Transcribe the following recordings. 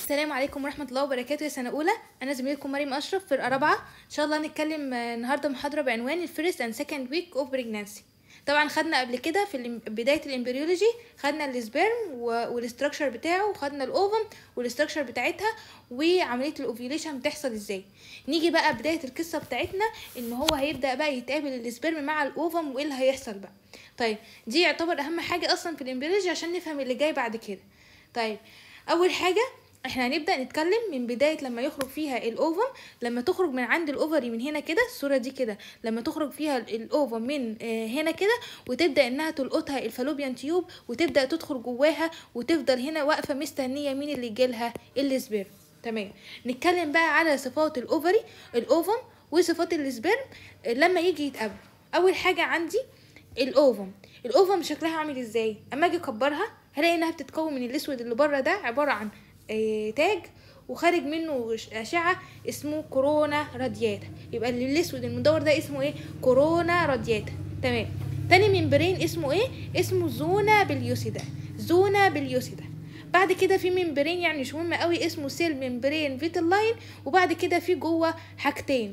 السلام عليكم ورحمة الله وبركاته يا سنة أولى أنا زميلكم مريم أشرف فرقة رابعة إن شاء الله هنتكلم آه، النهاردة محاضرة بعنوان الفيرست أند سكند ويك أوف بريجنانسي طبعا خدنا قبل كده في الإم- بداية الامبريولوجي خدنا السبرم والاستراكشر بتاعه وخدنا الاوفم والاستراكشر بتاعتها وعملية الاوفيوليشن بتحصل ازاي نيجي بقى بداية القصة بتاعتنا ان هو هيبدأ بقى يتقابل السبرم مع الاوفم وايه اللي هيحصل بقى طيب دي يعتبر اهم حاجة اصلا في الامبريولوجي عشان نفهم اللي جاي بعد كده طيب اول حاجة احنا هنبدا نتكلم من بدايه لما يخرج فيها الاوفم لما تخرج من عند الاوفري من هنا كده الصوره دي كده لما تخرج فيها الاوفم من آه، هنا كده وتبدا انها تلقطها الفالوبيان تيوب وتبدا تدخل جواها وتفضل هنا واقفه مستنيه مين اللي يجيلها السبيرم تمام نتكلم بقى على صفات الاوفري الاوفم وصفات السبيرم آه، لما يجي يتقابلوا اول حاجه عندي الاوفم الاوفم شكلها عامل ازاي اما اجي اكبرها هلاقي انها بتتكون من الاسود اللي بره ده عباره عن آه، تاج وخارج منه ش- اشعه اسمه كورونا رادياتا يبقى اللي الاسود المدور ده اسمه ايه كورونا رادياتا تمام تاني ممبرين اسمه ايه اسمه زونا بليوسيدا زونا بليوسيدا بعد كده في ممبرين يعني مش مهم قوي اسمه سيل ممبرين فيتلاين وبعد كده في جوه حاجتين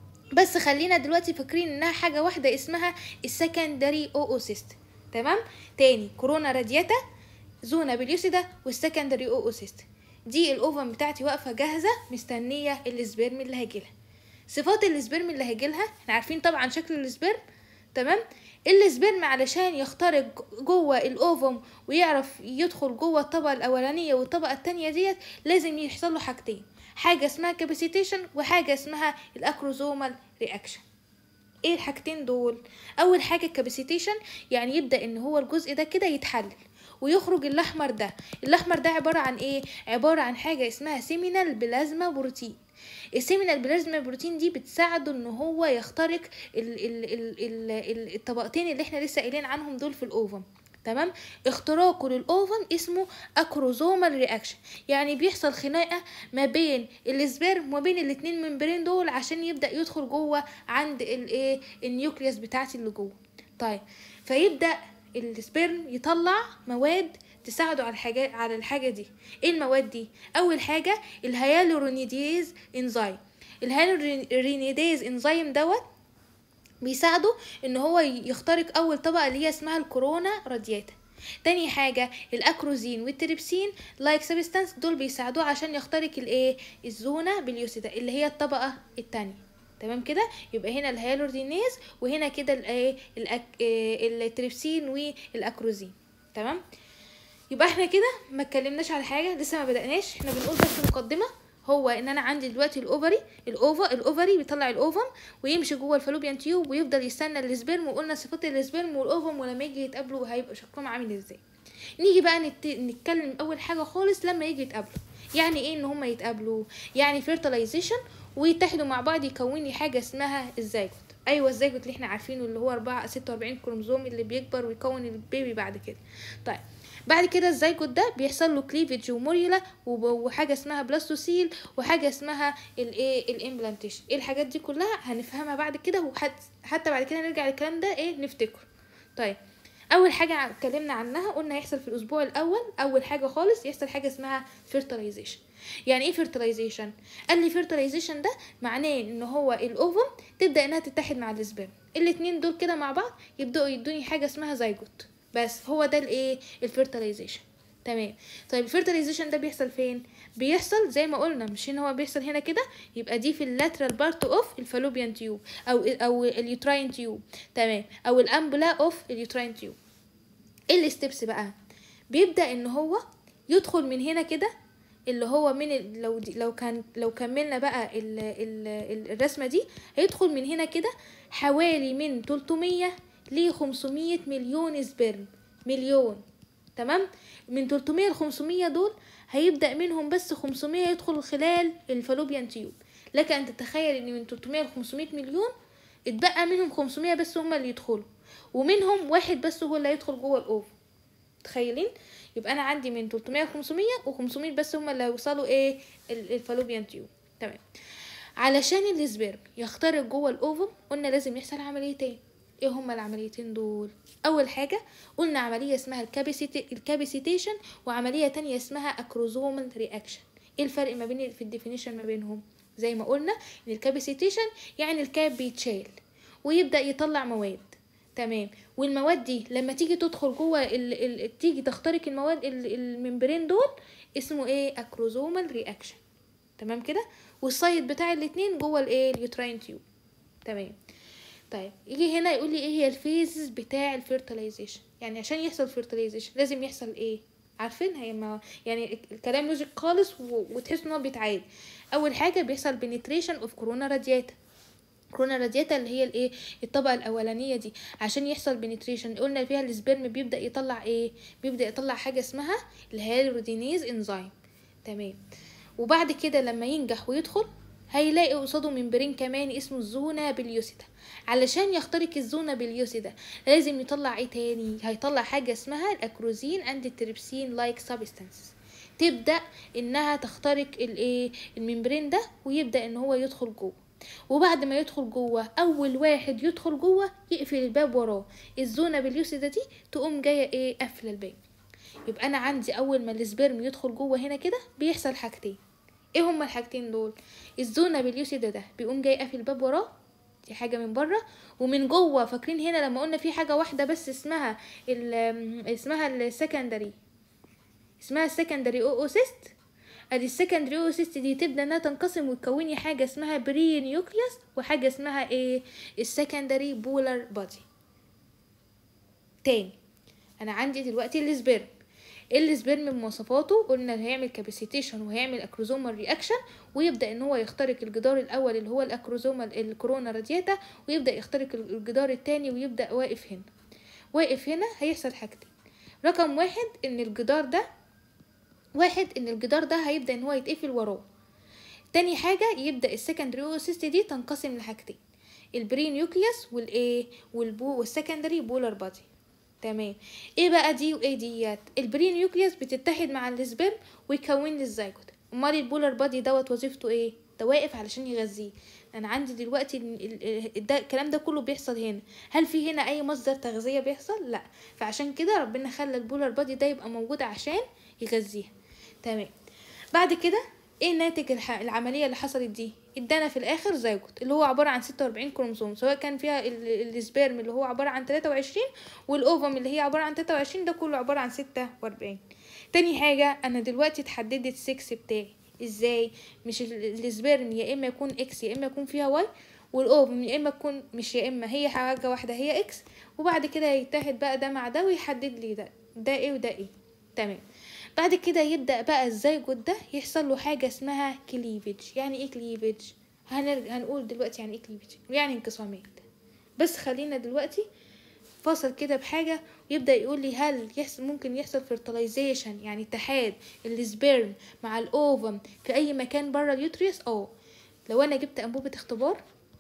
بس خلينا دلوقتي فاكرين انها حاجه واحده اسمها السكندري اوسيست تمام تاني كورونا رادياتا زونا بليوسيدا والسكندري اوسيست دي الاوفم بتاعتي واقفه جاهزه مستنيه السبرم اللي هيجيلها صفات السبرم اللي هيجيلها احنا عارفين طبعا شكل السبرم تمام السبرم علشان يخترق جوه الاوفم ويعرف يدخل جوه الطبقه الاولانيه والطبقه التانية ديت لازم يحصل له حاجتين حاجه اسمها كاباسيتيشن وحاجه اسمها الاكروزومال رياكشن ايه الحاجتين دول اول حاجه الكاباسيتيشن يعني يبدا ان هو الجزء ده كده يتحلل ويخرج الاحمر ده الاحمر ده عباره عن ايه عباره عن حاجه اسمها سيمينال بلازما بروتين السيمينال بلازما بروتين دي بتساعده ان هو يخترق ال ال ال ال ال الطبقتين اللي احنا لسه قايلين عنهم دول في الاوفم تمام اختراقه للاوفم اسمه اكروزومال رياكشن يعني بيحصل خناقه ما بين السبرم وما بين الاتنين ممبرين دول عشان يبدا يدخل جوه عند الايه النيوكليوس بتاعتي اللي جوه طيب فيبدا السبرم يطلع مواد تساعده على الحاجة على الحاجة دي ايه المواد دي اول حاجة الهيالورونيديز انزيم الهيالورونيديز انزيم دوت بيساعده ان هو يخترق اول طبقة اللي هي اسمها الكورونا رادياتا تاني حاجة الأكروزين والتريبسين لايك سبستانس دول بيساعدوه عشان يخترق الايه الزونة باليوسيدا اللي هي الطبقة التانية تمام كده يبقى هنا الهيالورينيز وهنا كده الايه الأك- إيه، التريبسين والاكروزين تمام يبقى احنا كده ما اتكلمناش على حاجه لسه ما بدأناش احنا بنقول بس مقدمه هو ان انا عندي دلوقتي الاوفري الاوفا الاوفري بيطلع الاوفم ويمشي جوه الفالوبيان تيوب ويفضل يستنى السبرم وقلنا صفات السبرم والاوفم ولما يجي يتقابلوا هيبقى شكلهم عامل ازاي نيجي بقى نت... نتكلم اول حاجه خالص لما يجي يتقابلوا يعني ايه ان هما يتقابلوا يعني فيرتلايزيشن ويتحدوا مع بعض يكون لي حاجه اسمها الزيجوت ايوه الزيجوت اللي احنا عارفينه اللي هو 4 46 كروموزوم اللي بيكبر ويكون البيبي بعد كده طيب بعد كده الزيجوت ده بيحصل له كليفج وموريولا وب- وحاجه اسمها بلاستوسيل وحاجه اسمها الايه الامبلانتيشن ايه الحاجات دي كلها هنفهمها بعد كده وحتى بعد كده نرجع للكلام ده ايه نفتكره طيب اول حاجه ع- اتكلمنا عنها قلنا هيحصل في الاسبوع الاول اول حاجه خالص يحصل حاجه اسمها فيرتلايزيشن يعني ايه فيرتلايزيشن قال لي فيرتلايزيشن ده معناه ان هو الاوفم تبدا انها تتحد مع السبرم الاتنين دول كده مع بعض يبداوا يدوني حاجه اسمها زيجوت بس هو ده الايه الفيرتلايزيشن تمام طيب الفيرتلايزيشن ده بيحصل فين بيحصل زي ما قلنا مش هنا هو بيحصل هنا كده يبقى دي في اللاترال بارت اوف الفالوبيان تيوب او او اليوتراين تيوب تمام او الامبولا اوف اليوتراين تيوب ايه الستبس بقى بيبدا ان هو يدخل من هنا كده اللي هو من ال... لو دي... لو كان لو كملنا بقى ال... ال... ال- الرسمه دي هيدخل من هنا كده حوالي من 300 ل 500 مليون سبرم مليون تمام من 300 ل 500 دول هيبدا منهم بس 500 يدخل خلال الفالوبيان تيوب لك ان تتخيل ان من 300 ل 500 مليون اتبقى منهم 500 بس هم اللي يدخلوا ومنهم واحد بس هو اللي هيدخل جوه الاوف متخيلين يبقى انا عندي من 300 ل 500 و500 بس هم اللي هيوصلوا ايه ال- الفالوبيان تيوب تمام علشان السبرم يخترق جوه الاوفم قلنا لازم يحصل عمليتين ايه هما العمليتين دول اول حاجه قلنا عمليه اسمها الكابيسيتي الكابيسيتيشن وعمليه تانية اسمها اكروزومال رياكشن ايه الفرق ما بين في الديفينيشن ما بينهم زي ما قلنا ان الكاباسيتيشن يعني الكاب بيتشال ويبدا يطلع مواد تمام والمواد دي لما تيجي تدخل جوه ال... ال... تيجي تخترق المواد ال... الممبرين دول اسمه ايه اكروزومال رياكشن تمام كده والسايد بتاع الاتنين جوه الايه اليوتراين تيوب تمام طيب يجي هنا يقول لي ايه هي الفيزز بتاع الفيرتلايزيشن يعني عشان يحصل فيرتلايزيشن لازم يحصل ايه عارفين هي ما يعني الكلام لوجيك خالص و... وتحس ان هو بيتعاد اول حاجه بيحصل بنتريشن اوف كورونا رادياتا كورونا رادياتا اللي هي الايه الطبقه الاولانيه دي عشان يحصل بنتريشن قلنا فيها السبرم بيبدا يطلع ايه بيبدا يطلع حاجه اسمها الهيالورودينيز انزيم تمام وبعد كده لما ينجح ويدخل هيلاقي قصاده ممبرين كمان اسمه الزونا بليوسيدا علشان يخترق الزونا بليوسيدا لازم يطلع ايه تاني هيطلع حاجه اسمها الاكروزين اند التريبسين لايك سبستانسز تبدا انها تخترق الايه الممبرين ده ويبدا ان هو يدخل جوه وبعد ما يدخل جوه اول واحد يدخل جوه يقفل الباب وراه الزونه باليوسيدا دي تقوم جايه ايه قافله الباب يبقى انا عندي اول ما السبرم يدخل جوه هنا كده بيحصل حاجتين ايه هما الحاجتين دول الزونه باليوسيدا ده بيقوم جاي قافل الباب وراه دي حاجه من بره ومن جوه فاكرين هنا لما قلنا في حاجه واحده بس اسمها ال اسمها السكندري اسمها السكندري او اوسيست ادي السكندري اوسيست دي تبدا انها تنقسم وتكوني حاجه اسمها بري نيوكليوس وحاجه اسمها ايه السكندري بولار بادي تاني انا عندي دلوقتي السبرم السبرم من مواصفاته قلنا هيعمل كاباسيتيشن وهيعمل اكروزومال رياكشن ويبدا ان هو يخترق الجدار الاول اللي هو الاكروزومال الكورونا رادياتا ويبدا يخترق الجدار التاني ويبدا واقف هنا واقف هنا هيحصل حاجتين رقم واحد ان الجدار ده واحد ان الجدار ده هيبدا ان هو يتقفل وراه تاني حاجة يبدأ السكندري اوسيست دي تنقسم لحاجتين البري نيوكليوس والايه والبو والسكندري بولار بادي تمام ايه بقى دي وايه ديت البري نيوكليوس بتتحد مع السبرم ويكون لي الزيجوت امال البولار بادي دوت وظيفته ايه ده واقف علشان يغذيه انا عندي دلوقتي ده الكلام ده كله بيحصل هنا هل في هنا اي مصدر تغذيه بيحصل لا فعشان كده ربنا خلى البولار بادي ده يبقى موجود عشان يغذيها تمام بعد كده ايه ناتج الح... العمليه اللي حصلت دي ادانا في الاخر زيجوت اللي هو عباره عن 46 كروموسوم سواء كان فيها ال... السبيرم اللي هو عباره عن 23 والاوفم اللي هي عباره عن 23 ده كله عباره عن 46 تاني حاجه انا دلوقتي اتحددت السكس بتاعي ازاي مش السبيرم يا اما يكون اكس يا اما يكون فيها واي والاوفم يا اما تكون مش يا اما هي حاجه واحده هي اكس وبعد كده يتحد بقى ده مع ده ويحدد لي ده ده ايه وده ايه تمام بعد كده يبدأ بقى الزيجوت ده يحصل له حاجة اسمها كليفج يعني ايه كليفج هنرجع هنقول دلوقتي يعني ايه كليفج يعني انقسامات بس خلينا دلوقتي فاصل كده بحاجة ويبدأ يقول لي هل يحصل ممكن يحصل فرتلايزيشن يعني اتحاد السبيرم مع الاوفم في اي مكان بره اليوتريس اه لو انا جبت انبوبة اختبار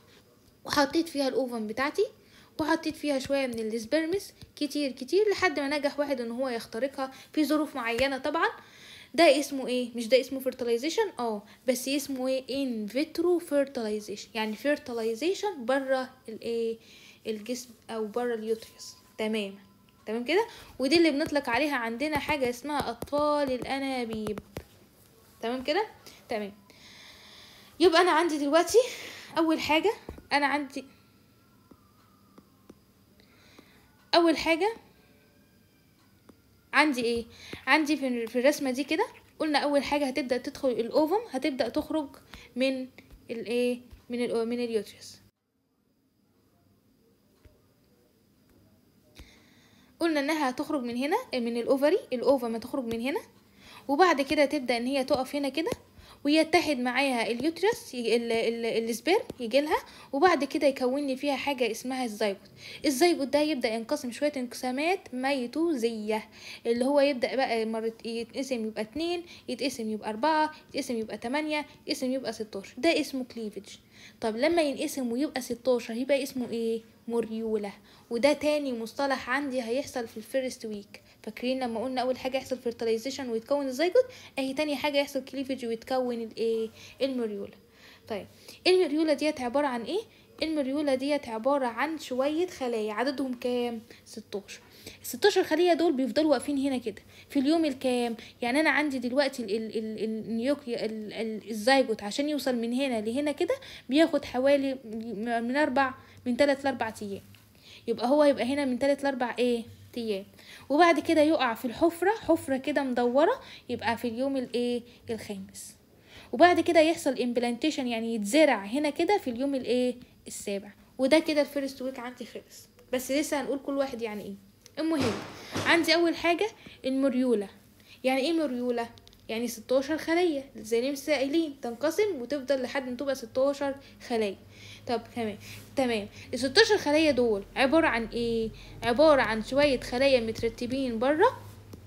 وحطيت فيها الاوفم بتاعتي وحطيت فيها شويه من السبرمس كتير كتير لحد ما نجح واحد ان هو يخترقها في ظروف معينه طبعا ده اسمه ايه مش ده اسمه fertilization اه بس اسمه ايه in vitro fertilization يعني fertilization بره الايه الجسم او بره اليوتريس تمام تمام كده ودي اللي بنطلق عليها عندنا حاجه اسمها اطفال الانابيب تمام كده تمام يبقى انا عندي دلوقتي اول حاجه انا عندي اول حاجه عندي ايه عندي في في الرسمه دي كده قلنا اول حاجه هتبدا تدخل الاوفم هتبدا تخرج من الايه من ال من اليوترس قلنا انها هتخرج من هنا من الاوفري الاوفم هتخرج من هنا وبعد كده تبدا ان هي تقف هنا كده ويتحد معاها اليوترس السبيرم يجي لها وبعد كده يكون لي فيها حاجه اسمها الزيجوت الزيجوت ده يبدا ينقسم شويه انقسامات ميتوزيه اللي هو يبدا بقى مرة يتقسم يبقى اتنين يتقسم يبقى اربعة يتقسم يبقى تمانية يتقسم يبقى ستاشر ده اسمه كليفج طب لما ينقسم ويبقى ستاشر يبقى اسمه ايه موريولا وده تاني مصطلح عندي هيحصل في الفيرست ويك فاكرين لما قلنا اول حاجه يحصل فيرتلايزيشن ويتكون الزيجوت اهي تاني حاجه يحصل كليفج ويتكون الايه المريولا طيب المريولا ديت عباره عن ايه المريولا ديت عباره عن شويه خلايا عددهم كام 16 ال 16 خليه دول بيفضلوا واقفين هنا كده في اليوم الكام يعني انا عندي دلوقتي ال ال ال النيوكلي ال ال الزيجوت عشان يوصل من هنا لهنا كده بياخد حوالي من اربع من تلات لاربع ايام يبقى هو يبقى هنا من تلات لاربع ايه ايام وبعد كده يقع في الحفره حفره كده مدوره يبقى في اليوم الايه الخامس وبعد كده يحصل امبلانتيشن يعني يتزرع هنا كده في اليوم الايه السابع وده كده الفيرست ويك عندي خلص بس لسه هنقول كل واحد يعني ايه المهم عندي اول حاجه المريوله يعني ايه مريوله يعني 16 خليه زي ما لسه قايلين تنقسم وتفضل لحد ما تبقى 16 خليه طب تمام تمام ال 16 خليه دول عباره عن ايه عباره عن شويه خلايا مترتبين بره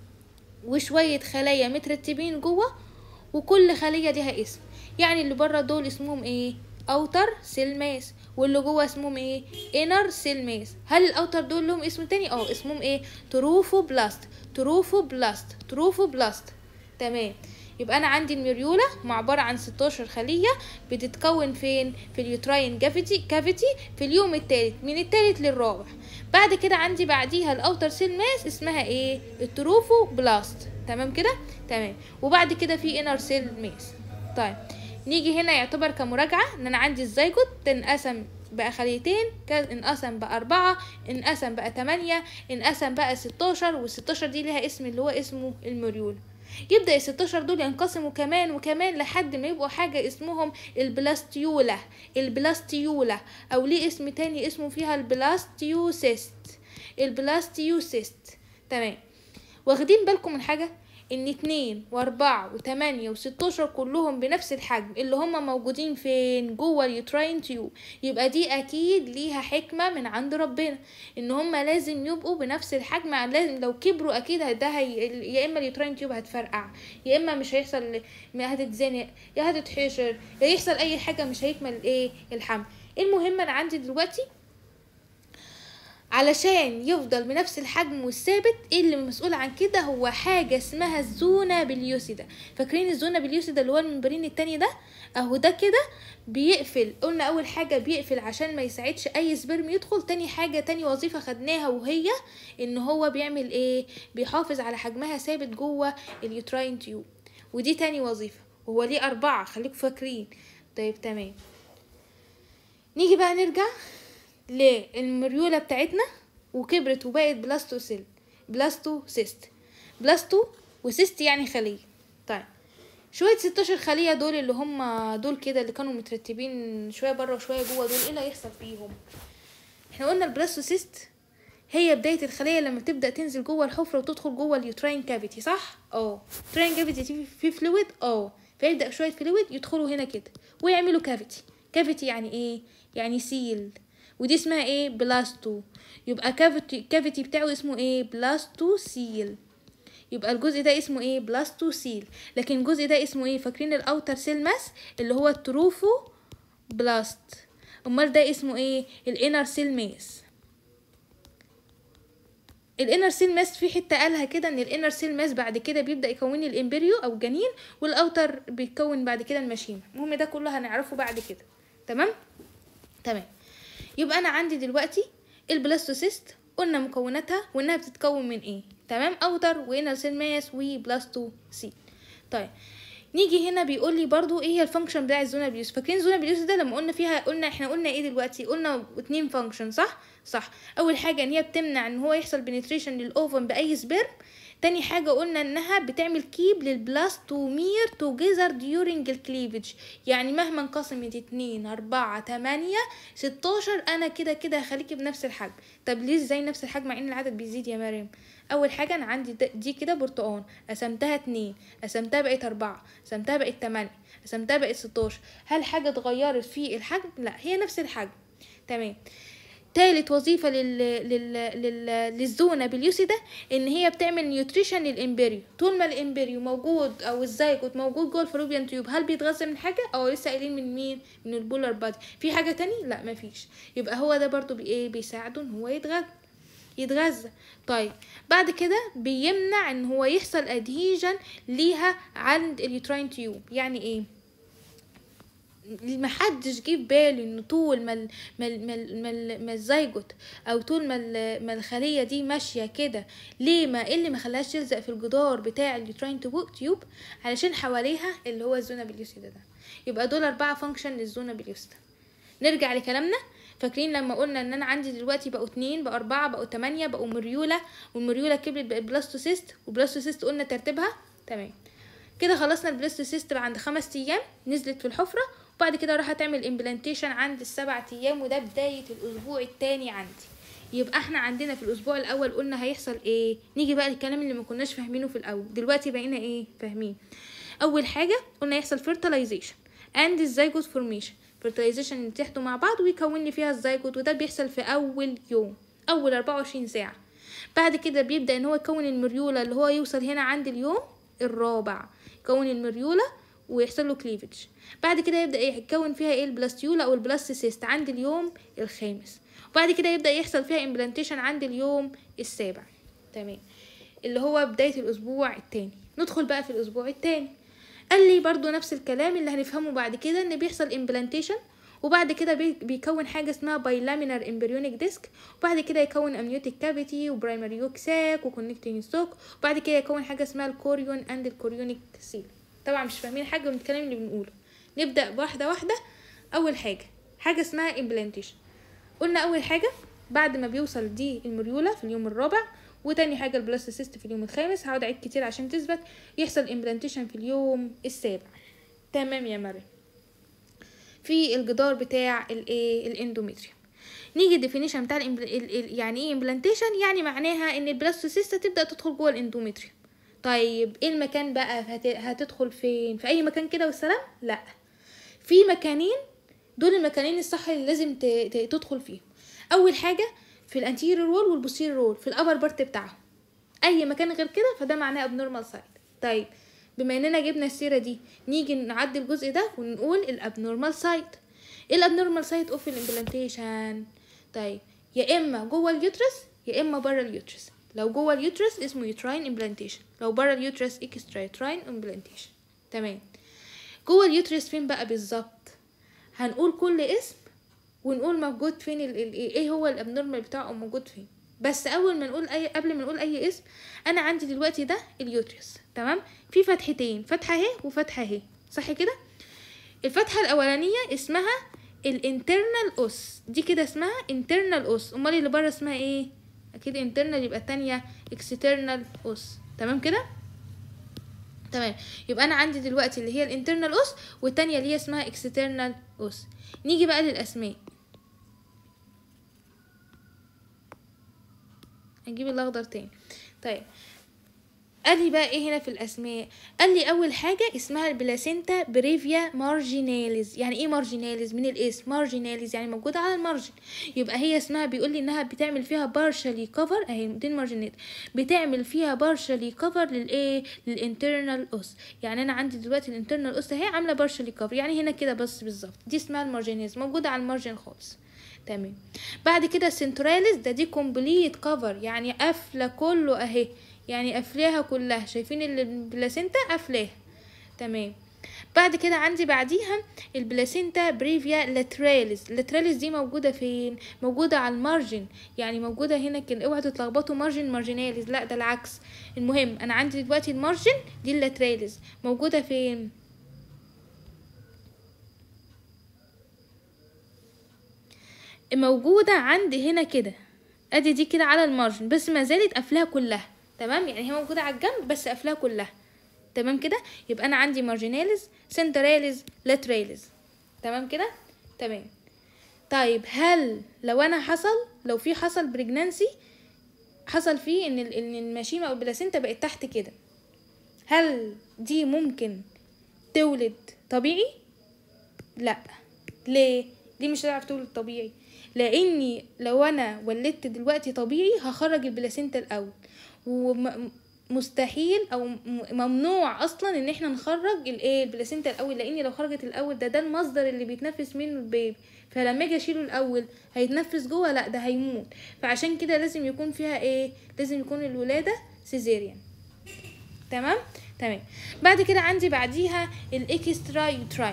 وشويه خلايا مترتبين جوه وكل خليه ليها اسم يعني اللي بره دول اسمهم ايه اوتر سيل ماس واللي جوه اسمهم ايه انر سيل ماس هل الاوتر دول لهم اسم تاني اه اسمهم ايه تروفوبلاست تروفوبلاست تروفوبلاست تمام يبقى انا عندي الميريولا عباره عن 16 خليه بتتكون فين في اليوتراين كافيتي كافيتي في اليوم الثالث من الثالث للرابع بعد كده عندي بعديها الاوتر سيل ماس اسمها ايه التروفوبلاست تمام كده تمام وبعد كده في انر سيل ماس طيب نيجي هنا يعتبر كمراجعة ان انا عندي الزيجوت انقسم بقى خليتين انقسم بقى أربعة انقسم بقى تمانية انقسم بقى ستاشر والستاشر دي ليها اسم اللي هو اسمه المريول يبدأ الستاشر دول ينقسموا كمان وكمان لحد ما يبقوا حاجة اسمهم البلاستيولا البلاستيولا أو ليه اسم تاني اسمه فيها البلاستيوسيست البلاستيوسيست تمام واخدين بالكم من حاجة ان اتنين واربعة وتمانية وستاشر كلهم بنفس الحجم اللي هما موجودين فين جوه اليوتراين تيوب يبقى دي اكيد ليها حكمة من عند ربنا ان هما لازم يبقوا بنفس الحجم لازم لو كبروا اكيد ده هي يا اما اليوتراين تيوب هتفرقع يا اما مش هيحصل هتتزنق يا هتتحشر يا يحصل اي حاجة مش هيكمل ايه الحمل المهم انا عندي دلوقتي علشان يفضل بنفس الحجم والثابت ايه اللي مسؤول عن كده هو حاجة اسمها الزونة بليوسيدا فاكرين الزونة بليوسيدا اللي هو الممبرين التاني ده اهو ده كده بيقفل قلنا اول حاجة بيقفل عشان ما يساعدش اي سبرم يدخل تاني حاجة تاني وظيفة خدناها وهي ان هو بيعمل ايه بيحافظ على حجمها ثابت جوه اليوتراين تيوب ودي تاني وظيفة وهو ليه اربعة خليكم فاكرين طيب تمام نيجي بقى نرجع للمريولة بتاعتنا وكبرت وبقت بلاستو سيل بلاستو سيست بلاستو وسيست يعني خلية طيب شوية ستاشر خلية دول اللي هم دول كده اللي كانوا مترتبين شوية بره وشوية جوه دول ايه اللي هيحصل فيهم احنا قلنا البلاستوسيست هي بداية الخلية لما تبدأ تنزل جوه الحفرة وتدخل جوه اليوتراين كافيتي صح؟ اه اليوتراين كافيتي فيه فلويد اه فيبدأ شوية فلويد يدخلوا هنا كده ويعملوا كافيتي كافيتي يعني ايه؟ يعني سيل ودي اسمها ايه بلاستو يبقى كافيتي كافيتي بتاعه اسمه ايه بلاستو سيل يبقى الجزء ده اسمه ايه بلاستو سيل لكن الجزء ده اسمه ايه فاكرين الاوتر سيل ماس اللي هو التروفو بلاست امال ده اسمه ايه الانر سيل ماس الانر سيل ماس في حته قالها كده ان الانر سيل ماس بعد كده بيبدا يكون الامبريو او الجنين والاوتر بيتكون بعد كده المشيمه المهم ده كله هنعرفه بعد كده تمام تمام يبقى انا عندي دلوقتي البلاستوسيست قلنا مكوناتها وانها بتتكون من ايه تمام اوتر وانر سيل ماس وبلاستو سي طيب نيجي هنا بيقول لي برضو ايه هي الفانكشن بتاع الزونا بليوس فاكرين الزونا بليوس ده لما قلنا فيها قلنا احنا قلنا ايه دلوقتي قلنا اتنين فانكشن صح صح اول حاجه ان هي بتمنع ان هو يحصل بنتريشن للاوفن باي سبيرم تاني حاجة قلنا انها بتعمل كيب للبلاستومير توجذر ديورنج الكليفج يعني مهما انقسمت اتنين اربعة تمانية ستاشر انا كده كده هخليكي بنفس الحجم طب ليه ازاي نفس الحجم مع ان العدد بيزيد يا مريم اول حاجة انا عندي دي كده برتقان قسمتها اتنين قسمتها بقت اربعة قسمتها بقت تمانية قسمتها بقت ستاشر هل حاجة اتغيرت في الحجم لا هي نفس الحجم تمام تالت وظيفة لل... لل... لل... للزونة باليوسيدا ان هي بتعمل نيوتريشن للامبريو طول ما الامبريو موجود او الزيجوت موجود جوه الفلوبيان تيوب هل بيتغذى من حاجة او لسه قايلين من مين من البولار بادي في حاجة تاني لا مفيش يبقى هو ده برضو بايه بيساعده ان هو يتغذى يتغذى طيب بعد كده بيمنع ان هو يحصل ادهيجن ليها عند اليوتراين تيوب يعني ايه محدش جه في باله ان طول ما ال- ما ال- ما ال- ما ال- ما الزيجوت او طول ما ال- ما الخليه دي ماشيه كده ليه ما ايه اللي ما خلاهاش تلزق في الجدار بتاع اليوتراين تيوب علشان حواليها اللي هو الزونا بليوسيدا ده يبقى دول اربعه فانكشن للزونا بليوسيدا نرجع لكلامنا فاكرين لما قلنا ان انا عندي دلوقتي بقوا اتنين بقوا اربعة بقوا تمانية بقوا مريولة والمريولة كبرت بقت بلاستوسيست وبلاستوسيست قلنا ترتيبها تمام كده خلصنا البلاستوسيست بعد خمس ايام نزلت في الحفرة وبعد كده راح تعمل امبلانتيشن عند السبع ايام وده بداية الاسبوع التاني عندي يبقى احنا عندنا في الاسبوع الاول قلنا هيحصل ايه نيجي بقى للكلام اللي ما كناش فاهمينه في الاول دلوقتي بقينا ايه فاهمين اول حاجه قلنا يحصل fertilization and الزيجوت formation fertilization يتحدوا مع بعض ويكون لي فيها الزيجوت وده بيحصل في اول يوم اول 24 ساعه بعد كده بيبدا ان هو يكون المريوله اللي هو يوصل هنا عند اليوم الرابع يكون المريوله ويحصل له كليفج بعد كده يبدا يكون فيها ايه البلاستيولا او البلاستيسيست عند اليوم الخامس وبعد كده يبدا يحصل فيها امبلانتيشن عند اليوم السابع تمام اللي هو بدايه الاسبوع التاني ندخل بقى في الاسبوع التاني قال لي برضو نفس الكلام اللي هنفهمه بعد كده ان بيحصل امبلانتيشن وبعد كده بي- بيكون حاجه اسمها بايلامينار امبريونيك ديسك وبعد كده يكون امنيوتيك كافيتي وبرايمري يوك ساك وكونكتنج ستوك وبعد كده يكون حاجه اسمها الكوريون اند الكوريونيك سيل طبعا مش فاهمين حاجه من الكلام اللي بنقوله نبدا واحده واحده اول حاجه حاجه اسمها امبلانتيشن قلنا اول حاجه بعد ما بيوصل دي المريوله في اليوم الرابع وتاني حاجه البلاستيسيست في اليوم الخامس هقعد اعيد كتير عشان تثبت يحصل امبلانتيشن في اليوم السابع تمام يا مريم في الجدار بتاع الايه الاندوميتريوم نيجي الديفينيشن بتاع الإمبل... ال... ال... يعني ايه امبلانتيشن يعني معناها ان البلاستوسيست تبدا تدخل جوه الاندوميتريوم طيب ايه المكان بقى هت... هتدخل فين في اي مكان كده والسلام لا في مكانين دول المكانين الصح اللي لازم ت... ت... تدخل فيهم اول حاجه في الانتيريور وول والبوستيريور وول في الابر بارت بتاعهم اي مكان غير كده فده معناه ابنورمال سايت طيب بما اننا جبنا السيره دي نيجي نعدي الجزء ده ونقول الابنورمال سايت ايه الابنورمال سايت اوف الامبلانتيشن طيب يا اما جوه اليوترس يا اما بره اليوترس لو جوه اليوترس اسمه يوتراين امبلانتيشن لو بره اليوترس اكسترا يوتراين امبلانتيشن تمام جوه اليوترس فين بقى بالظبط هنقول كل اسم ونقول موجود فين ال ال ايه هو الابنورمال بتاعه موجود فين بس اول ما نقول اي قبل ما نقول اي اسم انا عندي دلوقتي ده اليوترس تمام في فتحتين فتحه اهي وفتحه اهي صح كده الفتحه الاولانيه اسمها الانترنال اوس دي كده اسمها انترنال اوس امال اللي بره اسمها ايه اكيد انترنال يبقى التانية اكسترنال اوس تمام كده تمام يبقى انا عندي دلوقتي اللي هي الانترنال اوس والتانية اللي هي اسمها اكسترنال اوس نيجي بقى للاسماء هنجيب الاخضر تاني طيب قال لي بقى ايه هنا في الاسماء قال لي اول حاجه اسمها البلاسينتا بريفيا مارجيناليز يعني ايه مارجيناليز من الاسم مارجيناليز يعني موجوده على المارجن يبقى هي اسمها بيقول لي انها بتعمل فيها بارشالي كفر اهي دي المارجينات بتعمل فيها بارشالي كفر للايه للانترنال اوس يعني انا عندي دلوقتي الانترنال اوس اهي عامله بارشالي كفر يعني هنا كده بس بالظبط دي اسمها المارجيناليز موجوده على المارجن خالص تمام بعد كده السنتراليز ده دي كومبليت كفر يعني قافله كله اهي يعني قافلاها كلها شايفين البلاسينتا قافلاها تمام بعد كده عندي بعديها البلاسينتا بريفيا لاتراليز لاتراليز دي موجودة فين موجودة على المارجن يعني موجودة هنا كده اوعوا تتلخبطوا مارجن مارجيناليز لا ده العكس المهم انا عندي دلوقتي المارجن دي اللاتراليز موجودة فين موجودة عندي هنا كده ادي دي كده على المارجن بس ما زالت قافلاها كلها تمام يعني هي موجودة على الجنب بس قافلاها كلها تمام كده يبقى انا عندي مارجيناليز سنتراليز لاتراليز تمام كده تمام طيب هل لو انا حصل لو في حصل بريجنانسي حصل فيه ان ال- ان المشيمه او البلاسينتا بقت تحت كده هل دي ممكن تولد طبيعي لا ليه دي مش هتعرف تولد طبيعي لاني لو انا ولدت دلوقتي طبيعي هخرج البلاسينتا الاول ومستحيل او م- ممنوع اصلا ان احنا نخرج الايه البلاسينتا الاول لاني لو خرجت الاول ده ده المصدر اللي بيتنفس منه البيبي فلما اجي اشيله الاول هيتنفس جوه لا ده هيموت فعشان كده لازم يكون فيها ايه لازم يكون الولاده سيزيريان تمام تمام بعد كده عندي بعديها الاكسترا يوتراين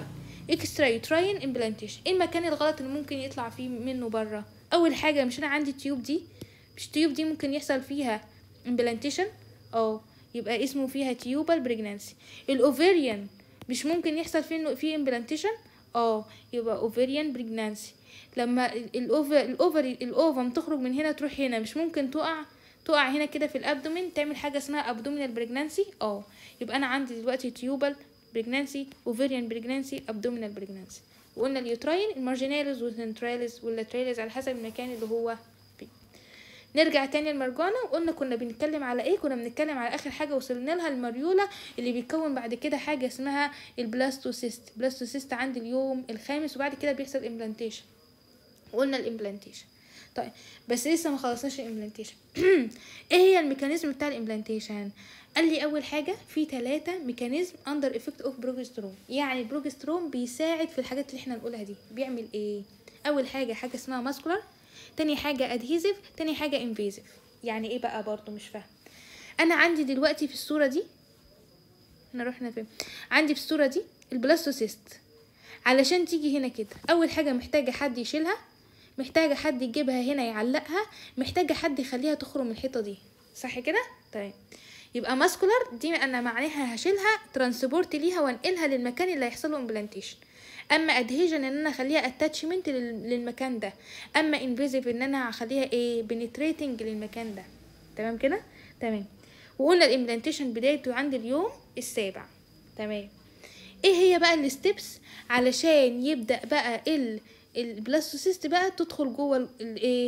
اكسترا يوتراين امبلانتيشن ايه المكان الغلط اللي ممكن يطلع فيه منه بره اول حاجه مش انا عندي التيوب دي مش التيوب دي ممكن يحصل فيها امبلانتيشن اه يبقى اسمه فيها تيوبال بريجنانسي الاوفيريان مش ممكن يحصل فيه فيه امبلانتيشن اه يبقى اوفيريان بريجنانسي لما الاوفر الاوفري الاوفم تخرج من هنا تروح هنا مش ممكن تقع تقع هنا كده في الابدومين تعمل حاجه اسمها ابدومينال بريجنانسي اه يبقى انا عندي دلوقتي تيوبال بريجنانسي اوفيريان بريجنانسي ابدومينال بريجنانسي وقلنا اليوتراين المارجيناليز والسنتراليز واللاتراليز على حسب المكان اللي هو فيه نرجع تاني لمرجانة وقلنا كنا بنتكلم على ايه كنا بنتكلم على اخر حاجة وصلنا لها المريولة اللي بيتكون بعد كده حاجة اسمها البلاستوسيست البلاستوسيست عند اليوم الخامس وبعد كده بيحصل امبلانتيشن وقلنا الامبلانتيشن طيب بس لسه ما خلصناش الامبلانتيشن ايه هي الميكانيزم بتاع الامبلانتيشن قال لي اول حاجه في ثلاثة ميكانيزم اندر افكت اوف بروجسترون يعني البروجسترون بيساعد في الحاجات اللي احنا نقولها دي بيعمل ايه اول حاجه حاجه اسمها ماسكولار تاني حاجه ادهيزيف تاني حاجه انفيزيف يعني ايه بقى برضو مش فاهم انا عندي دلوقتي في الصوره دي احنا رحنا فين عندي في الصوره دي البلاستوسيست علشان تيجي هنا كده اول حاجه محتاجه حد يشيلها محتاجه حد يجيبها هنا يعلقها محتاجه حد يخليها تخرج من الحيطه دي صح كده طيب يبقى ماسكولار دي انا معناها هشيلها ترانسبورت ليها وانقلها للمكان اللي هيحصل له امبلانتيشن اما ادهيجن ان انا اخليها اتاتشمنت للمكان ده اما انفيزيف ان انا هخليها ايه بنتريتنج للمكان ده تمام كده تمام وقلنا الامبلانتيشن بدايته عند اليوم السابع تمام ايه هي بقى الستبس علشان يبدا بقى ال البلاستوسيست بقى تدخل جوه الايه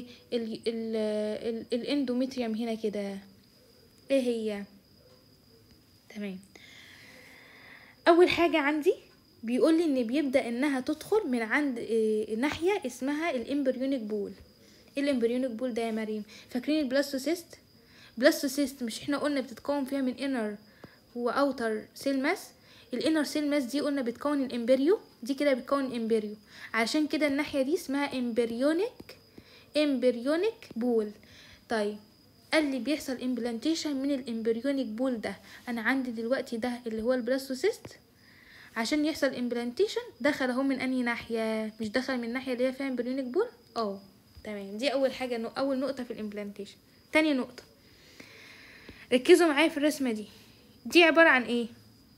الاندوميتريوم هنا كده ايه هي تمام اول حاجه عندي بيقول لي ان بيبدا انها تدخل من عند إيه ناحيه اسمها الامبريونيك بول ايه الامبريونيك بول ده يا مريم فاكرين البلاستوسيست بلاستوسيست مش احنا قلنا بتتكون فيها من انر واوتر سيل ماس الانر سيل ماس دي قلنا بتكون الامبريو دي كده بتكون الامبريو عشان كده الناحيه دي اسمها امبريونيك امبريونيك بول طيب قال لي بيحصل امبلانتيشن من الامبريونيك بول ده انا عندي دلوقتي ده اللي هو البلاستوسيست عشان يحصل امبلانتيشن دخل اهو من انهي ناحيه مش دخل من الناحيه اللي هي فيها امبريونيك بول اه تمام دي اول حاجه نو اول نقطه في الامبلانتيشن تاني نقطه ركزوا معايا في الرسمه دي دي عباره عن ايه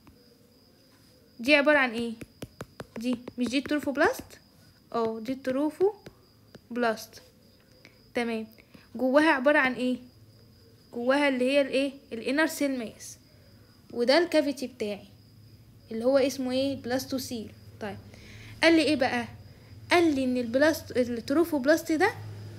دي عباره عن ايه دي مش دي التروفوبلاست اه دي التروفوبلاست تمام جواها عباره عن ايه جواها اللي هي الايه الانر سيل ماس وده الكافيتي بتاعي اللي هو اسمه ايه بلاستوسيل طيب قال لي ايه بقى قال لي ان البلاست التروفوبلاست ده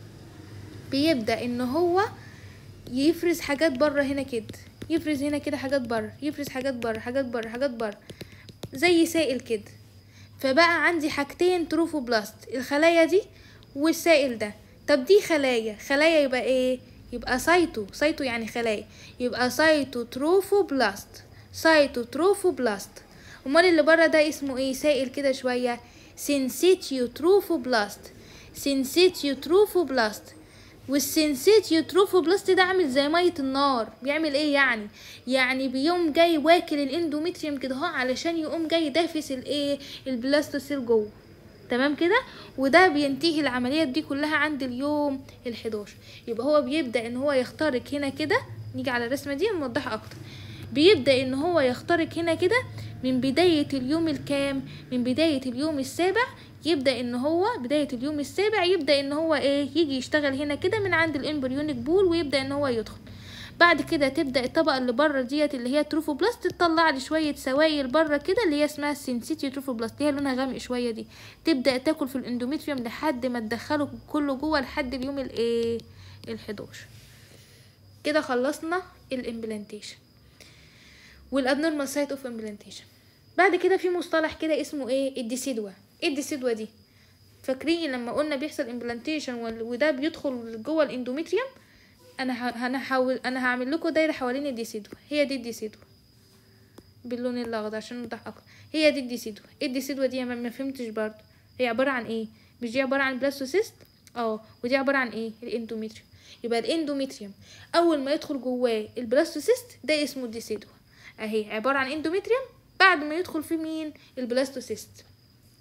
بيبدا ان هو يفرز حاجات بره هنا كده يفرز هنا كده حاجات بره يفرز حاجات بره حاجات بره حاجات بره زي سائل كده فبقى عندي حاجتين تروفوبلاست الخلايا دي والسائل ده طب دي خلايا خلايا يبقى ايه يبقى سايتو سايتو يعني خلايا يبقى سايتو تروفوبلاست سايتو تروفوبلاست امال اللي بره ده اسمه ايه سائل كده شويه سينسيتيو تروفوبلاست سينسيتيو تروفوبلاست والسينسيتيو تروفوبلاست ده عامل زي ميه النار بيعمل ايه يعني يعني بيقوم جاي واكل الاندوميتريوم كده اهو علشان يقوم جاي دافس الايه البلاستوسيل جوه تمام كده وده بينتهي العمليات دي كلها عند اليوم ال11 يبقى هو بيبدا ان هو يخترق هنا كده نيجي على الرسمه دي ونوضحها اكتر بيبدا ان هو يخترق هنا كده من بدايه اليوم الكام من بدايه اليوم السابع يبدا ان هو بدايه اليوم السابع يبدا ان هو ايه يجي يشتغل هنا كده من عند الامبريونيك بول ويبدا ان هو يدخل بعد كده تبدا الطبقه اللي بره ديت اللي هي تروفوبلاست تطلع لي شويه سوائل بره كده اللي هي اسمها السينسيتيو تروفوبلاست هي لونها غامق شويه دي تبدا تاكل في الاندوميتريوم لحد ما تدخله كله جوه لحد اليوم الايه ال11 كده خلصنا الامبلانتيشن والابنورمال سايت اوف امبلانتيشن بعد كده في مصطلح كده اسمه ايه الديسيدوا ايه الديسيدوا دي فاكرين لما قلنا بيحصل امبلانتيشن وده بيدخل جوه الاندوميتريوم انا ه... انا هحاول انا هعمل لكم دايره حوالين الديسيدوا هي دي الديسيدوا باللون الاخضر عشان نوضح اكتر هي دي الديسيدوا ايه الديسيدوا دي ما ما فهمتش برضه هي عباره عن ايه مش دي عباره عن بلاستوسيست اه ودي عباره عن ايه الاندوميتريوم يبقى الاندوميتريوم اول ما يدخل جواه البلاستوسيست ده اسمه الديسيدوا اهي عباره عن اندوميتريوم بعد ما يدخل فيه مين البلاستوسيست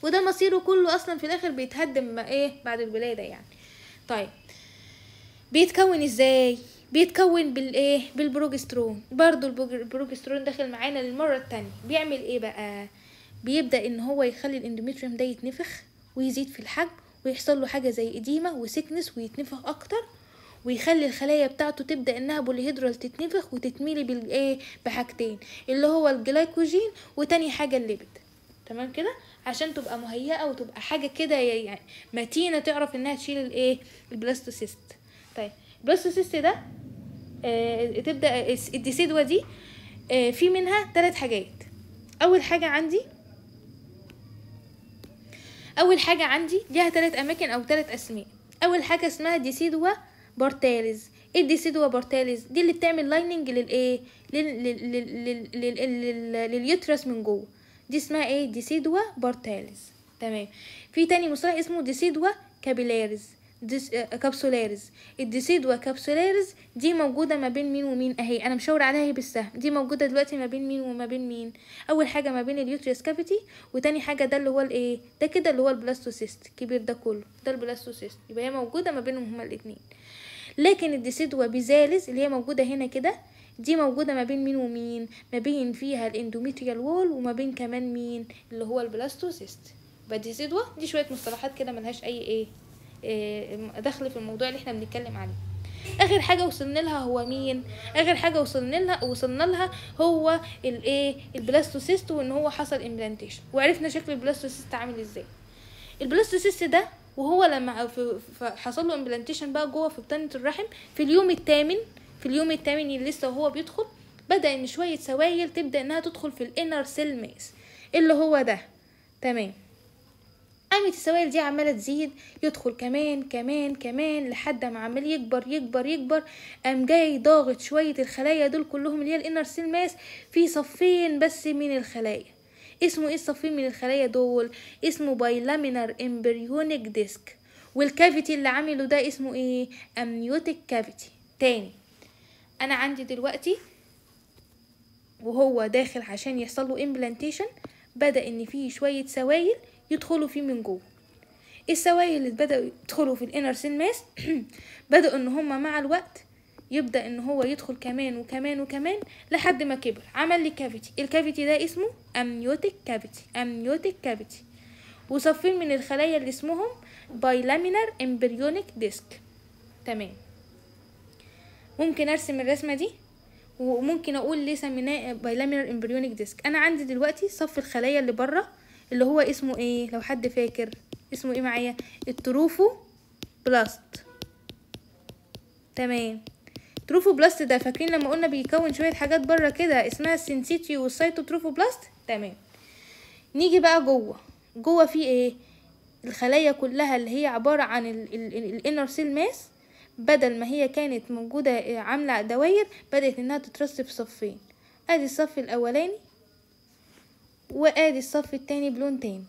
وده مصيره كله اصلا في الاخر بيتهدم ما ايه بعد الولاده يعني طيب بيتكون ازاي بيتكون بالايه بالبروجسترون برضو البروج- البروجسترون داخل معانا للمره التانية بيعمل ايه بقى بيبدا ان هو يخلي الاندوميتريوم ده يتنفخ ويزيد في الحجم ويحصل له حاجه زي اديمه وسكنس ويتنفخ اكتر ويخلي الخلايا بتاعته تبدا انها بوليهيدرال تتنفخ وتتميلي بالايه بحاجتين اللي هو الجلايكوجين وتاني حاجه الليبيد تمام كده عشان تبقى مهيئه وتبقى حاجه كده يعني متينه تعرف انها تشيل الايه البلاستوسيست طيب البلاستوسيست ده آه تبدا الديسيدوا دي آه في منها ثلاث حاجات اول حاجه عندي اول حاجه عندي ليها ثلاث اماكن او ثلاث اسماء اول حاجه اسمها ديسيدوا بارتاليز ايه الديسيدوا بارتاليز دي اللي بتعمل لايننج للايه لل... لل... لل... لل... لل... لل... لليوترس من جوه دي اسمها ايه ديسيدوا بارتاليز تمام في تاني مصطلح اسمه ديسيدوا كابيلاريز ديس... آه، كابسولاريز الديسيدوا كابسولاريز دي موجودة ما بين مين ومين اهي انا مشاور عليها اهي بالسهم دي موجودة دلوقتي ما بين مين وما بين مين اول حاجة ما بين اليوتريس كافيتي وتاني حاجة ده اللي هو الايه ده كده اللي هو البلاستوسيست الكبير ده كله ده البلاستوسيست يبقى هي موجودة ما بينهم هما الاتنين لكن الديسيدوا بيزالز اللي هي موجودة هنا كده دي موجودة ما بين مين ومين ما بين فيها الاندوميتريال وول وما بين كمان مين اللي هو البلاستوسيست يبقى الديسيدوا دي شوية مصطلحات كده ملهاش اي ايه إيه، دخل في الموضوع اللي احنا بنتكلم عليه اخر حاجه وصلنا لها هو مين اخر حاجه وصلنا لها وصلنا لها هو الايه البلاستوسيست وان هو حصل امبلانتيشن وعرفنا شكل البلاستوسيست عامل ازاي البلاستوسيست ده وهو لما في في- حصل له امبلانتيشن بقى جوه في بطانه الرحم في اليوم الثامن في اليوم الثامن اللي لسه وهو بيدخل بدا ان شويه سوائل تبدا انها تدخل في الانر سيل ماس اللي هو ده تمام قامت السوائل دي عمالة تزيد يدخل كمان كمان كمان لحد ما عمال يكبر يكبر يكبر قام جاي ضاغط شوية الخلايا دول كلهم اللي هي الانر سيل ماس في صفين بس من الخلايا اسمه ايه الصفين من الخلايا دول اسمه بايلامينر امبريونيك ديسك والكافيتي اللي عامله ده اسمه ايه امنيوتيك كافيتي تاني انا عندي دلوقتي وهو داخل عشان يحصل له امبلانتيشن بدا ان فيه شويه سوائل يدخلوا فيه من جوه السوائل اللي بدأوا يدخلوا في الانر سيل ماس بدأوا ان هما مع الوقت يبدأ ان هو يدخل كمان وكمان وكمان لحد ما كبر عمل لي كافيتي الكافيتي ده اسمه امنيوتيك كافيتي امنيوتيك كافيتي وصفين من الخلايا اللي اسمهم بايلامينر امبريونيك ديسك تمام ممكن ارسم الرسمه دي وممكن اقول ليه سميناه بايلامينر امبريونيك ديسك انا عندي دلوقتي صف الخلايا اللي بره اللي هو اسمه ايه لو حد فاكر اسمه ايه معايا التروفو بلاست تمام تروفو بلاست ده فاكرين لما قلنا بيكون شويه حاجات بره كده اسمها السنسيتيو والسيتوتروفو بلاست تمام نيجي بقى جوه جوه في ايه الخلايا كلها اللي هي عباره عن الانر سيل ماس بدل ما هي كانت موجوده آه، عامله دواير بدات انها تترص في صفين ادي الصف الاولاني وادي الصف التاني بلون تاني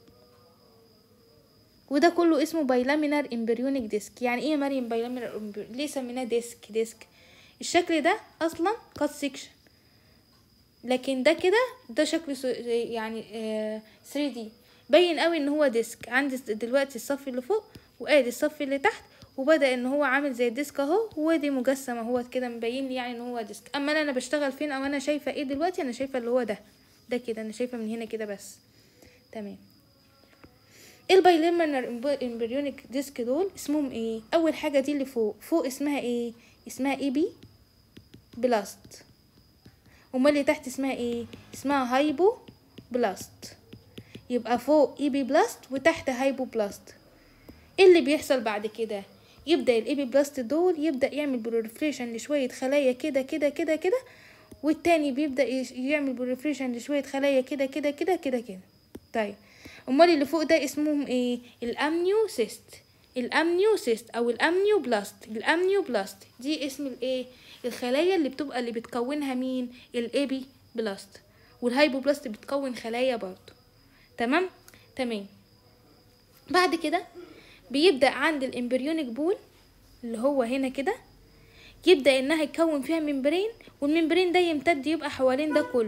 وده كله اسمه بايلامينار امبريونيك ديسك يعني ايه يا مريم بايلامينار امبريونيك ليه سميناه ديسك ديسك الشكل ده اصلا كات سيكشن لكن ده كده ده شكل سو- يعني 3 دي باين قوي ان هو ديسك عندي دلوقتي الصف اللي فوق وادي الصف اللي تحت وبدا ان هو عامل زي الديسك اهو ودي مجسم اهو كده مبين لي يعني ان هو ديسك اما انا انا بشتغل فين او انا شايفه ايه دلوقتي انا شايفه اللي هو ده ده كده انا شايفه من هنا كده بس تمام البايليمنر امبريونيك ديسك دول اسمهم ايه اول حاجه دي اللي فوق فوق اسمها ايه اسمها اي بي بلاست امال اللي تحت اسمها ايه اسمها هايبو بلاست يبقى فوق اي بي بلاست وتحت هايبو بلاست ايه اللي بيحصل بعد كده يبدا الاي بي بلاست دول يبدا يعمل بروليفريشن لشويه خلايا كده كده كده كده والتاني بيبدا يش- يعمل بروليفريشن لشويه خلايا كده كده كده كده كده طيب امال اللي فوق ده اسمهم ايه الامنيو سيست الامنيو سيست او الامنيو بلاست الامنيو بلاست دي اسم الايه الخلايا اللي بتبقى اللي بتكونها مين الايبي بلاست والهايبو بلاست بتكون خلايا برضو تمام تمام بعد كده بيبدأ عند الامبريونيك بول اللي هو هنا كده يبدأ انها يكون فيها ممبرين والممبرين ده يمتد يبقى حوالين ده كله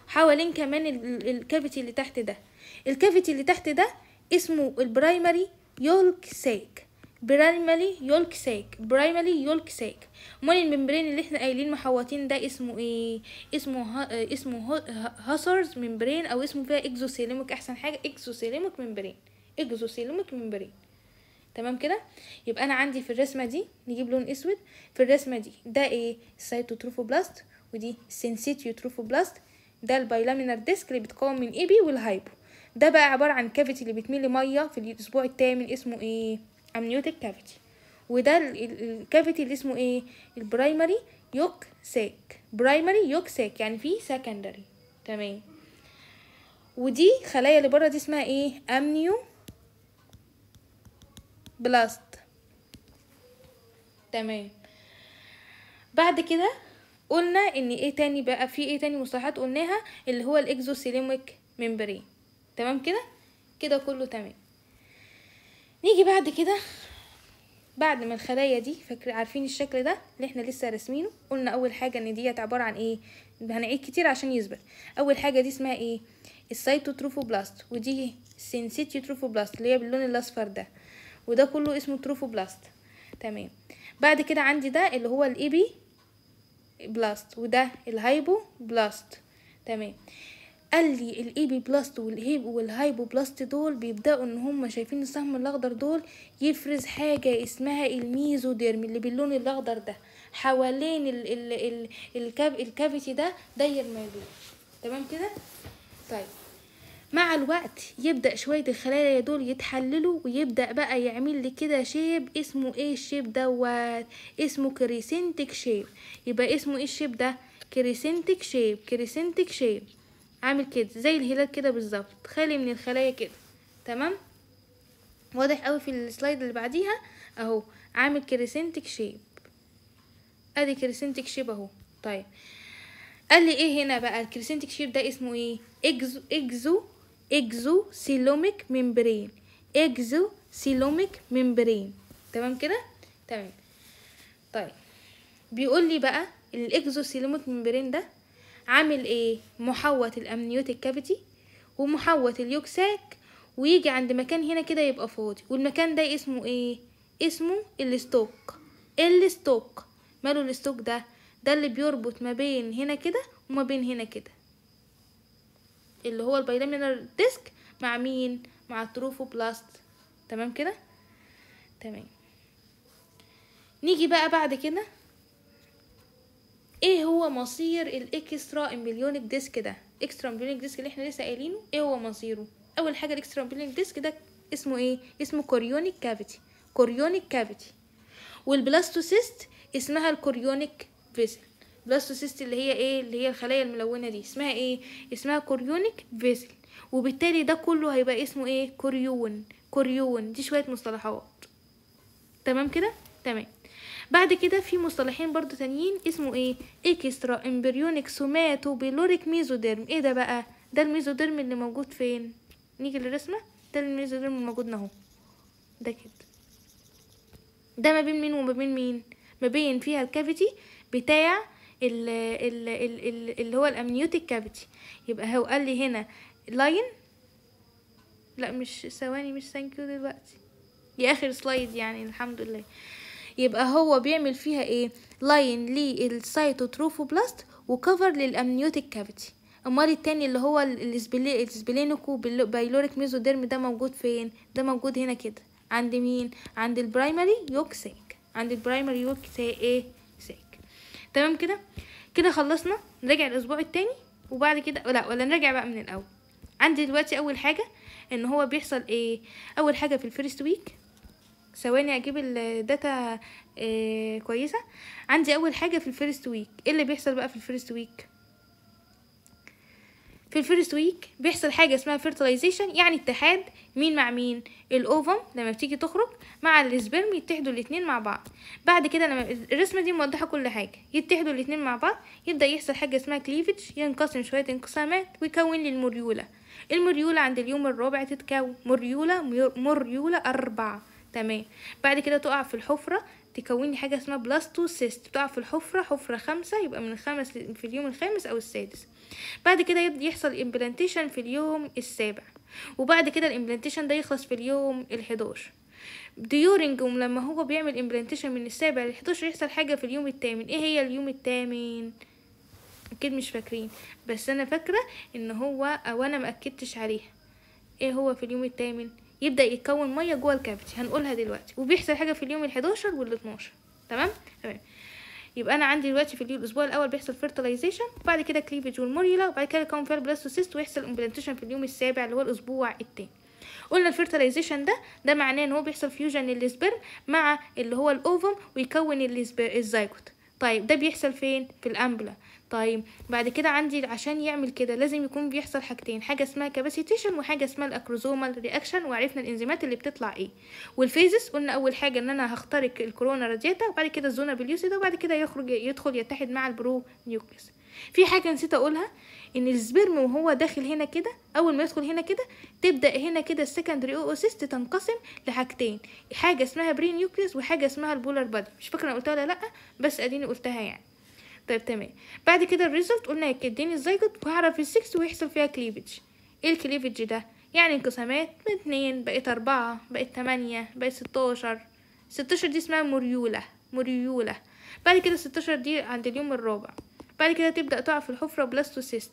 حوالين كمان الكافيتي اللي تحت ده الكافيتي اللي تحت ده اسمه البرايمري يولك ساك برايمري يولك ساك برايمري يولك ساك امال الممبرين اللي احنا قايلين محوطين ده اسمه ايه اسمه ها اسمه هاسرز ممبرين او اسمه فيها اكزوسيليميك احسن حاجه اكزوسيليميك ممبرين اكزوسيليميك ممبرين تمام كده يبقى انا عندي في الرسمه دي نجيب لون اسود في الرسمه دي ده ايه السيتوتروفوبلاست ودي السنسيتيوتروفوبلاست ده البايلامينر ديسك اللي بيتكون من ايبي والهايبو ده بقى عباره عن كافيتي اللي بتميل لميه في الاسبوع الثامن اسمه ايه امنيوتيك كافيتي وده الكافيتي اللي اسمه ايه البرايمري يوك ساك برايمري يوك ساك يعني في سكندري تمام ودي خلايا اللي بره دي اسمها ايه امنيو بلاست تمام بعد كده قلنا ان ايه تاني بقى في ايه تاني مصطلحات قلناها اللي هو الاكزوسيليميك ممبرين تمام كده كده كله تمام نيجي بعد كده بعد ما الخلايا دي فاكر عارفين الشكل ده اللي احنا لسه راسمينه قلنا اول حاجه ان ديت عباره عن ايه هنعيد كتير عشان يثبت اول حاجه دي اسمها ايه السيتوتروفوبلاست ودي سينسيتيوتروفوبلاست اللي هي باللون الاصفر ده وده كله اسمه تروفوبلاست تمام بعد كده عندي ده اللي هو الايبي بلاست وده الهايبو بلاست تمام قال لي الايبي بلاست والهيب والهايبو بلاست دول بيبداوا ان هم شايفين السهم الاخضر دول يفرز حاجه اسمها الميزوديرم اللي باللون الاخضر ده حوالين ال ال ال الكاف الكافيتي ده داير ما يدور تمام كده طيب مع الوقت يبدا شويه الخلايا دول يتحللوا ويبدا بقى يعمل لي كده شيب اسمه ايه الشيب دوت اسمه كريسنتك شيب يبقى اسمه ايه الشيب ده كريسنتك شيب كريسنتك شيب عامل كده زي الهلال كده بالظبط خالي من الخلايا كده تمام واضح قوي في السلايد اللي بعديها اهو عامل كريسنتك شيب ادي كريسنتك شيب اهو طيب قال لي ايه هنا بقى الكريسنتك شيب ده اسمه ايه اكزو اكزو اكزو سيلوميك ممبرين اكزو سيلوميك ممبرين تمام كده تمام طيب بيقول لي بقى الاكزو سيلوميك ممبرين ده عامل ايه محوط الامنيوتيك كافيتي ومحوط اليوكساك ويجي عند مكان هنا كده يبقى فاضي والمكان ده اسمه ايه اسمه الستوك الستوك ماله الستوك ده ده اللي بيربط ما بين هنا كده وما بين هنا كده اللي هو البايلامينر ديسك مع مين مع التروفوبلاست تمام كده تمام نيجي بقى بعد كده ايه هو مصير الاكسترا امبليونيك ديسك ده اكسترا امبليونيك ديسك اللي احنا لسه قايلينه ايه هو مصيره اول حاجه الاكسترا امبليونيك ديسك ده اسمه ايه اسمه كوريونيك كافيتي كوريونيك كافيتي والبلاستوسيست اسمها الكوريونيك فيسل بلاستوسيست اللي هي ايه اللي هي الخلايا الملونه دي اسمها ايه اسمها كوريونيك فيسل وبالتالي ده كله هيبقى اسمه ايه كوريون كوريون دي شويه مصطلحات تمام كده تمام بعد كده في مصطلحين برضو تانيين اسمه ايه اكسترا امبريونيك سوماتو بيلوريك ميزوديرم ايه ده بقى ده الميزوديرم اللي موجود فين نيجي للرسمه ده الميزوديرم الموجود اهو ده كده ده ما بين مين وما بين مين ما بين فيها الكافيتي بتاع ال ال ال ال اللي هو الامنيوتيك كافيتي يبقى هو قال لي هنا لاين لا مش ثواني مش ثانكيو دلوقتي دي اخر سلايد يعني الحمد لله يبقى هو بيعمل فيها ايه لاين للسيتوتروفوبلاست وكفر للامنيوتيك كافيتي امال التاني اللي هو السبلينيكو بايلوريك ميزوديرم ده موجود فين ده موجود هنا كده عند مين عند البرايمري يوك ساك عند البرايمري يوك ساك ايه ساك تمام كده كده خلصنا نراجع الاسبوع التاني وبعد كده لا ولا نراجع بقى من الاول عندي دلوقتي اول حاجه ان هو بيحصل ايه اول حاجه في الفيرست ويك ثواني اجيب الداتا إيه كويسه عندي اول حاجه في الفيرست ويك ايه اللي بيحصل بقى في الفيرست ويك في الفيرست ويك بيحصل حاجه اسمها فيرتلايزيشن يعني اتحاد مين مع مين الاوفم لما بتيجي تخرج مع السبرم يتحدوا الاتنين مع بعض بعد كده لما الرسمه دي موضحه كل حاجه يتحدوا الاتنين مع بعض يبدا يحصل حاجه اسمها كليفج ينقسم شويه انقسامات ويكون لي الموريولا الموريولا عند اليوم الرابع تتكون موريولا موريولا أربعة تمام بعد كده تقع في الحفرة تكون لي حاجة اسمها بلاستوسيست تقع في الحفرة حفرة خمسة يبقى من الخامس في اليوم الخامس أو السادس بعد كده يبدأ يحصل امبلانتيشن في اليوم السابع وبعد كده الامبلانتيشن ده يخلص في اليوم الحداشر ديورنج لما هو بيعمل امبلانتيشن من السابع للحداشر يحصل حاجة في اليوم الثامن ايه هي اليوم الثامن اكيد مش فاكرين بس انا فاكرة ان هو او انا مأكدتش عليها ايه هو في اليوم الثامن يبدأ يتكون مية جوه الكافيتي هنقولها دلوقتي وبيحصل حاجة في اليوم الحداشر والاتناشر تمام تمام يبقى انا عندي دلوقتي في الاسبوع الاول بيحصل فيرتلايزيشن وبعد كده كليفج والموريولا وبعد كده يكون فيها البلاستوسيست ويحصل امبلانتيشن في اليوم السابع اللي هو الاسبوع التاني قلنا الفيرتلايزيشن ده ده معناه ان هو بيحصل فيوجن للسبرم مع اللي هو الاوفم ويكون الزيجوت طيب ده بيحصل فين في الامبلا طيب بعد كده عندي عشان يعمل كده لازم يكون بيحصل حاجتين حاجه اسمها كاباسيتيشن وحاجه اسمها الاكروزومال رياكشن وعرفنا الانزيمات اللي بتطلع ايه والفيزس قلنا اول حاجه ان انا هخترق الكورونا رادياتا وبعد كده الزونا بليوسيدا وبعد كده يخرج يدخل يتحد مع البرو نيوكليس في حاجه نسيت اقولها ان السبرم وهو داخل هنا كده اول ما يدخل هنا كده تبدا هنا كده السكندري اوسيست تنقسم لحاجتين حاجه اسمها بري نيوكليس وحاجه اسمها البولار بادي مش فاكره انا قلتها ولا لا بس اديني قلتها يعني طيب تمام بعد كده الريزلت قلنا يكدني الزيجوت وهعرف السكس ويحصل فيها كليفج ايه الكليفج ده يعني انقسامات من اتنين بقت اربعة بقت تمانية بقت ستاشر ستاشر دي اسمها مريولة مريولة بعد كده ستاشر دي عند اليوم الرابع بعد كده تبدأ تقع في الحفرة بلاستوسيست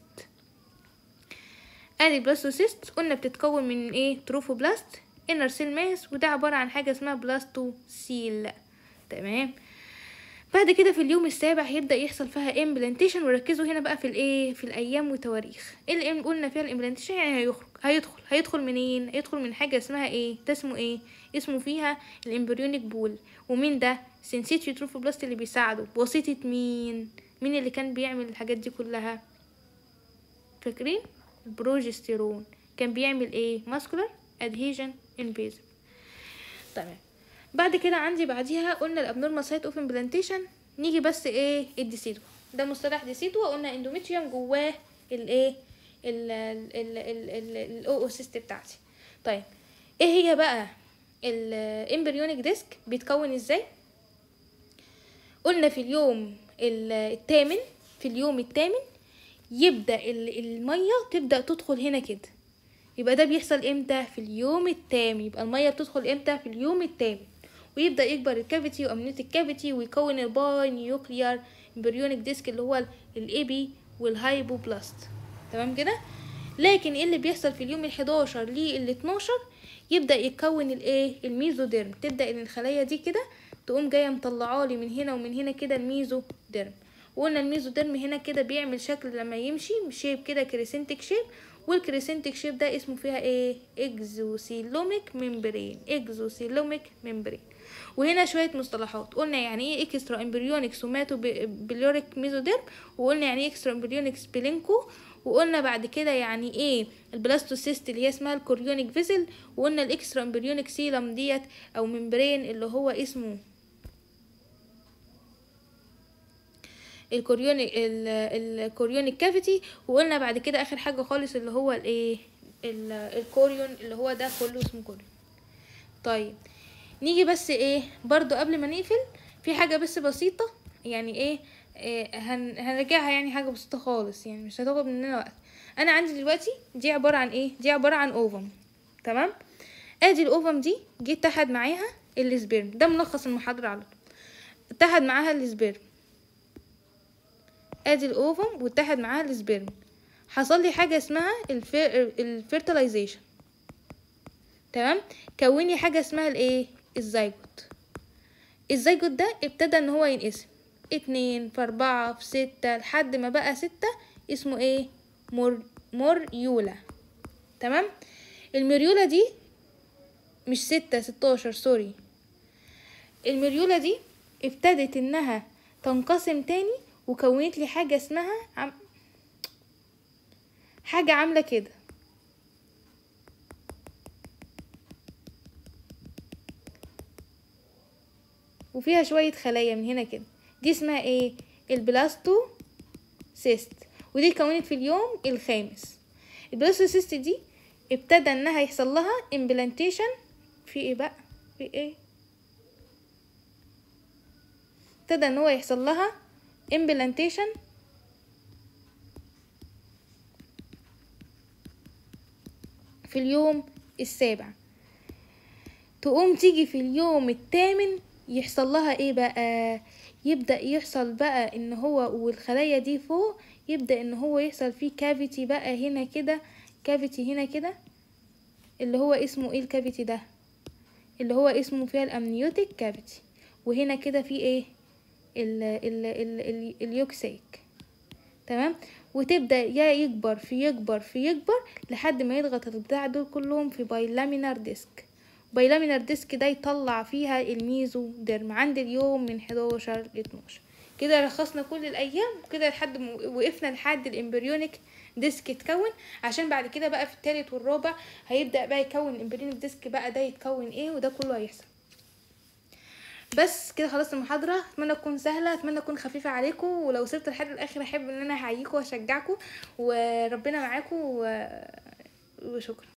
ادي البلاستوسيست قلنا بتتكون من ايه تروفوبلاست انر سيل ماس وده عبارة عن حاجة اسمها بلاستوسيل تمام بعد كده في اليوم السابع هيبدا يحصل فيها امبلانتيشن وركزوا هنا بقى في الايه في الايام وتواريخ ايه اللي قلنا فيها الامبلانتيشن يعني هيخرج هيدخل هيدخل منين هيدخل من حاجه اسمها ايه ده اسمه ايه اسمه فيها الامبريونيك بول ومين ده سنسيتيو تروفوبلاست اللي بيساعده بواسطه مين مين اللي كان بيعمل الحاجات دي كلها فاكرين البروجستيرون كان بيعمل ايه ماسكولار ادهيجن انفيزيف تمام بعد كده عندي بعديها قلنا الابنورمال سايت اوف امبلانتيشن نيجي بس ايه الديسيدو ده مصطلح ديسيدو قلنا اندوميتريوم جواه الايه الاوسيست بتاعتي طيب ايه هي بقى الامبريونيك ديسك بيتكون ازاي قلنا في اليوم الثامن في اليوم الثامن يبدا الميه تبدا تدخل هنا كده يبقى ده بيحصل امتى في اليوم الثامن يبقى الميه بتدخل امتى في اليوم الثامن ويبدا يكبر الكافيتي وامنيوتيك كافيتي ويكون الباي نيوكليار امبريونيك ديسك اللي هو الايبي والهايبوبلاست تمام كده لكن ايه اللي بيحصل في اليوم ال11 لل 12 يبدا يتكون الايه الميزوديرم تبدا ان الخلايا دي كده تقوم جايه مطلعه لي من هنا ومن هنا كده الميزوديرم وقلنا الميزوديرم هنا كده بيعمل شكل لما يمشي شيب كده كريسنتك شيب والكريسنتك شيب ده اسمه فيها ايه اكزوسيلوميك ممبرين اكزوسيلوميك ممبرين وهنا شويه مصطلحات قلنا يعني ايه اكسترا امبريونيك سوماتو بليوريك ميزوديرم وقلنا يعني ايه اكسترا امبريونيك سبيلينكو وقلنا بعد كده يعني ايه البلاستوسيست اللي هي اسمها الكوريونيك فيزل وقلنا الاكسترا امبريونيك سيلم ديت او ممبرين اللي هو اسمه الكوريونيك الكوريونيك كافيتي وقلنا بعد كده اخر حاجه خالص اللي هو الايه الكوريون اللي هو ده كله اسمه كوريون طيب نيجي بس ايه برضو قبل ما نقفل في حاجه بس بسيطه يعني ايه, إيه هن هنرجعها يعني حاجه بسيطه خالص يعني مش هتاخد مننا وقت انا عندي دلوقتي دي عباره عن ايه دي عباره عن اوفم تمام ادي الاوفم دي جه اتحد معاها السبيرم ده ملخص المحاضره على طول اتحد معاها السبيرم ادي الاوفم واتحد معاها السبيرم حصل لي حاجه اسمها الفيرتلايزيشن تمام كوني حاجه اسمها الايه الزيجوت الزيجوت ده ابتدى ان هو ينقسم اتنين في اربعة في ستة لحد ما بقى ستة اسمه ايه مور موريولا تمام المريولا دي مش ستة ستاشر سوري المريولا دي ابتدت انها تنقسم تاني وكونت لي حاجة اسمها عم... حاجة عاملة كده وفيها شوية خلايا من هنا كده دي اسمها ايه البلاستو سيست ودي اتكونت في اليوم الخامس البلاستو سيست دي ابتدى انها يحصل لها امبلانتيشن في ايه بقى في ايه ابتدى ان هو يحصل لها امبلانتيشن في اليوم السابع تقوم تيجي في اليوم الثامن يحصل لها ايه بقى يبدأ يحصل بقى ان هو والخلايا دي فوق يبدأ ان هو يحصل فيه كافيتي بقى هنا كده كافيتي هنا كده اللي هو اسمه ايه الكافيتي ده اللي هو اسمه فيها الامنيوتيك كافيتي وهنا كده في ايه ال ال ال ال اليوكسيك تمام وتبدا يا يكبر في يكبر في يكبر لحد ما يضغط البتاع دول كلهم في بايلامينار ديسك بايلامينار ديسك ده يطلع فيها الميزو ديرم عند اليوم من 11 ل 12 كده لخصنا كل الايام وكده لحد م... وقفنا لحد الامبريونيك ديسك يتكون عشان بعد كده بقى في التالت والرابع هيبدا بقى يكون الامبريونيك ديسك بقى ده يتكون ايه وده كله هيحصل بس كده خلصت المحاضرة اتمنى تكون سهلة اتمنى تكون خفيفة عليكم ولو وصلت لحد الاخر احب ان انا احييكم واشجعكم وربنا معاكم و... وشكرا